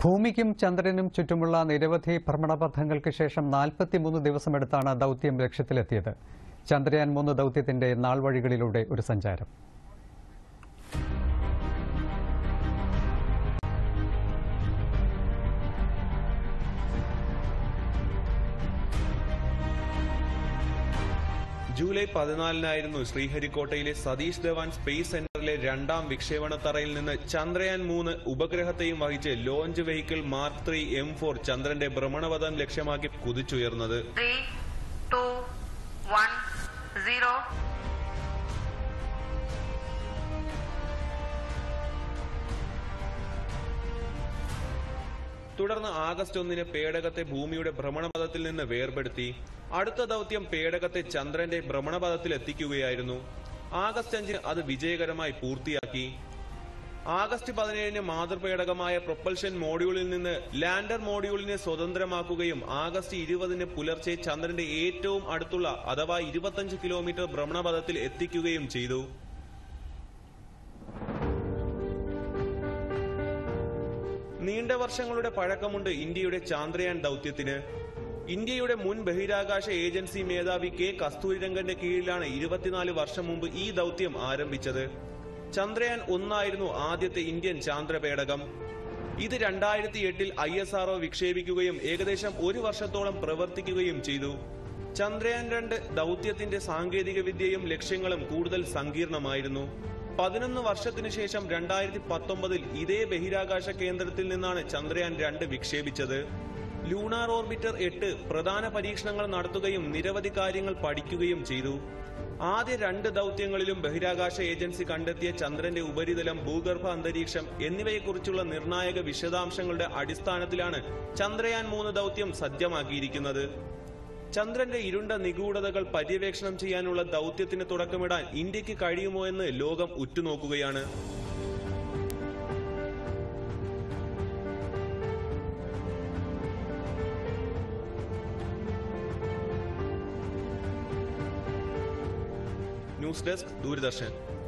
ഭൂമിക്കും ചന്ദ്രനും ചുറ്റുമുള്ള നിരവധി ഭ്രമണപഥങ്ങൾക്ക് ശേഷം നാൽപ്പത്തിമൂന്ന് ദിവസമെടുത്താണ് ദൌത്യം ലക്ഷ്യത്തിലെത്തിയത് ചന്ദ്രയാൻ മൂന്ന് ദൌത്യത്തിന്റെ നാൾവഴികളിലൂടെ ഒരു സഞ്ചാരം ജൂലൈ പതിനാലിനായിരുന്നു ശ്രീഹരിക്കോട്ടയിലെ സതീഷ് ധവാൻ സ്പേസ് സെന്ററിലെ രണ്ടാം വിക്ഷേപണത്തറയിൽ നിന്ന് ചന്ദ്രയാൻ മൂന്ന് ഉപഗ്രഹത്തെയും വഹിച്ച് launch vehicle mark three M four ചന്ദ്രന്റെ ഭ്രമണപഥം ലക്ഷ്യമാക്കി കുതിച്ചുയർന്നത് three, two, one, zero. തുടർന്ന് ആഗസ്റ്റ് ഒന്നിന് പേടകത്തെ ഭൂമിയുടെ ഭ്രമണപഥത്തിൽ നിന്ന് വേർപെടുത്തി അടുത്ത ദൌത്യം പേടകത്തെ ചന്ദ്രന്റെ ഭ്രമണപഥത്തിൽ എത്തിക്കുകയായിരുന്നു ആഗസ്റ്റ് അഞ്ചിന് അത് വിജയകരമായി പൂർത്തിയാക്കി ആഗസ്റ്റ് പതിനേഴിന് മാതൃപേടകമായ പ്രൊപ്പൽഷൻ മോഡ്യൂളിൽ നിന്ന് ലാൻഡർ മോഡ്യൂളിനെ സ്വതന്ത്രമാക്കുകയും ആഗസ്റ്റ് ഇരുപതിന് പുലർച്ചെ ചന്ദ്രന്റെ ഏറ്റവും അടുത്തുള്ള അഥവാ ഇരുപത്തഞ്ച് കിലോമീറ്റർ ഭ്രമണപഥത്തിൽ എത്തിക്കുകയും ചെയ്തു നീണ്ട വർഷങ്ങളുടെ പഴക്കമുണ്ട് ഇന്ത്യയുടെ ചാന്ദ്രയാൻ ദൌത്യത്തിന് ഇന്ത്യയുടെ മുൻ ബഹിരാകാശ ഏജൻസി മേധാവി കെ കസ്തൂരിരംഗന്റെ കീഴിലാണ് ഇരുപത്തിനാല് വർഷം മുമ്പ് ഈ ദൌത്യം ആരംഭിച്ചത് ചന്ദ്രയാൻ ഒന്നായിരുന്നു ആദ്യത്തെ ഇന്ത്യൻ ചാന്ദ്രപേടകം ഇത് രണ്ടായിരത്തി എട്ടിൽ ഐ എസ് ആർഒ വിക്ഷേപിക്കുകയും ഏകദേശം ഒരു വർഷത്തോളം പ്രവർത്തിക്കുകയും ചെയ്തു ചന്ദ്രയാൻ രണ്ട് ദൌത്യത്തിന്റെ സാങ്കേതിക വിദ്യയും ലക്ഷ്യങ്ങളും കൂടുതൽ സങ്കീർണമായിരുന്നു പതിനൊന്ന് വർഷത്തിനു ശേഷം രണ്ടായിരത്തി പത്തൊമ്പതിൽ ഇതേ ബഹിരാകാശ കേന്ദ്രത്തിൽ നിന്നാണ് ചന്ദ്രയാൻ രണ്ട് വിക്ഷേപിച്ചത് ലൂണാർ ഓർബിറ്റർ എട്ട് പ്രധാന പരീക്ഷണങ്ങൾ നടത്തുകയും നിരവധി കാര്യങ്ങൾ പഠിക്കുകയും ചെയ്തു ആദ്യ രണ്ട് ദൌത്യങ്ങളിലും ബഹിരാകാശ ഏജൻസി കണ്ടെത്തിയ ചന്ദ്രന്റെ ഉപരിതലം ഭൂഗർഭ അന്തരീക്ഷം എന്നിവയെക്കുറിച്ചുള്ള നിർണായക വിശദാംശങ്ങളുടെ അടിസ്ഥാനത്തിലാണ് ചന്ദ്രയാൻ മൂന്ന് ദൌത്യം സജ്ജമാക്കിയിരിക്കുന്നത് ചന്ദ്രന്റെ ഇരുണ്ട നിഗൂഢതകൾ പര്യവേക്ഷണം ചെയ്യാനുള്ള ദൌത്യത്തിന് തുടക്കമിടാൻ ഇന്ത്യക്ക് കഴിയുമോ എന്ന് ലോകം ഉറ്റുനോക്കുകയാണ് ന്യൂസ് ഡെസ്ക് ദൂരദർശൻ